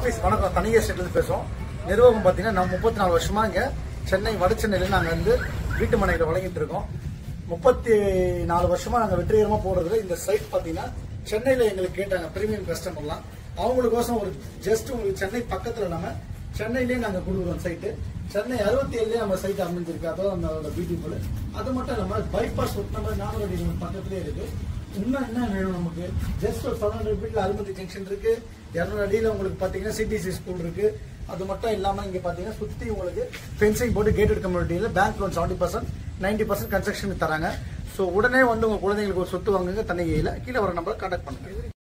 office வணக்கம் தனிகை ஸ்டேட்லேருந்து பேசுவோம் நிர்வாகம் பார்த்தீங்கன்னா நம்ம முப்பத்தி நாலு வருஷமா இங்க சென்னை வட சென்னையில நாங்கள் வந்து வீட்டு மனைகளை வழங்கிட்டு இருக்கோம் முப்பத்தி நாலு வருஷமா நாங்கள் வெற்றிகரமா போடுறதுல இந்த சைட் பார்த்தீங்கன்னா சென்னையில எங்களுக்கு கேட்டாங்க பிரீமியம் கஸ்டமர்லாம் அவங்களுக்கோசம் ஒரு ஜஸ்ட் உங்களுக்கு சென்னை பக்கத்துல நம்ம சென்னையிலேயே நாங்க கொடுக்குறோம் சைட்டு சென்னை அறுபத்தி ஏழுலயே நம்ம சைட் அமைஞ்சிருக்கு அதான் நம்மளோட பியூட்டிஃபுல் அது மட்டும் இல்லாம பைபாஸ் நம்ம நானூறு பக்கத்துலயே இருக்கு இன்னும் என்ன வேணும் நமக்கு ஜஸ்ட் ஒரு செவன் ஹண்ட்ரட் ஃபீட்ல அருமதி ஜங்ஷன் இருக்கு இரநூறு அடியில உங்களுக்கு பாத்தீங்கன்னா சிடிசி ஸ்கூல் இருக்கு அது மட்டும் இல்லாம இங்க பாத்தீங்கன்னா சுத்தி உங்களுக்கு ஃபென்சிங் போட்டு கேட்டட் கம்யூனிட்டியில bank loan seventy percent ninety percent construction தராங்க ஸோ உடனே வந்து உங்க குழந்தைங்களுக்கு ஒரு சொத்து வாங்குங்க தன்னிகையில கீழே வர நம்பரை கான்டாக்ட் பண்ணுங்க